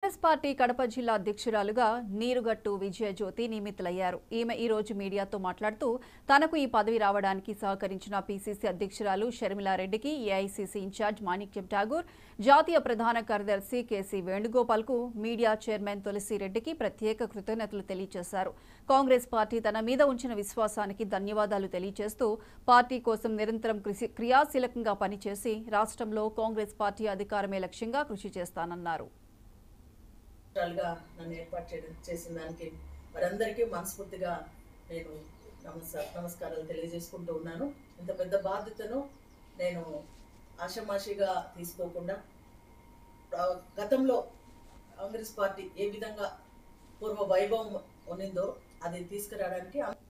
Congress party Kadapa జిల్లా అధ్యక్షురాలుగా నీరుగట్టు విజయజ్యోతి నియమితులయ్యారు ఈమె ఈ రోజు మీడియాతో మాట్లాడుతూ తనకు ఈ పదవి రావడానికి సహకరించిన పీసీసీ అధ్యక్షురాలు షర్మిలారెడ్డికి ఏఐసీసీ ఇన్ఛార్జ్ మాణిక్యం ఠాగూర్ జాతీయ ప్రధాన కార్యదర్శి కేసీ వేణుగోపాల్కు మీడియా చైర్మన్ తులసిరెడ్డికి ప్రత్యేక కృతజ్ఞతలు తెలియజేశారు కాంగ్రెస్ పార్టీ తన మీద ఉంచిన విశ్వాసానికి ధన్యవాదాలు తెలియజేస్తూ పార్టీ కోసం నిరంతరం కృషి క్రియాశీలకంగా పనిచేసి రాష్ట్రంలో కాంగ్రెస్ పార్టీ అధికారమే లక్ష్యంగా కృషి చేస్తానన్నారు గా నన్ను ఏర్పాటు చేయడం చేసిన దానికి వారందరికీ మనస్ఫూర్తిగా నేను నమస్కార నమస్కారాలు తెలియజేసుకుంటూ ఉన్నాను ఇంత పెద్ద బాధ్యతను నేను ఆషమాషిగా తీసుకోకుండా ఆ, గతంలో కాంగ్రెస్ పార్టీ ఏ విధంగా పూర్వ వైభవం ఉన్నిందో అది తీసుకురావడానికి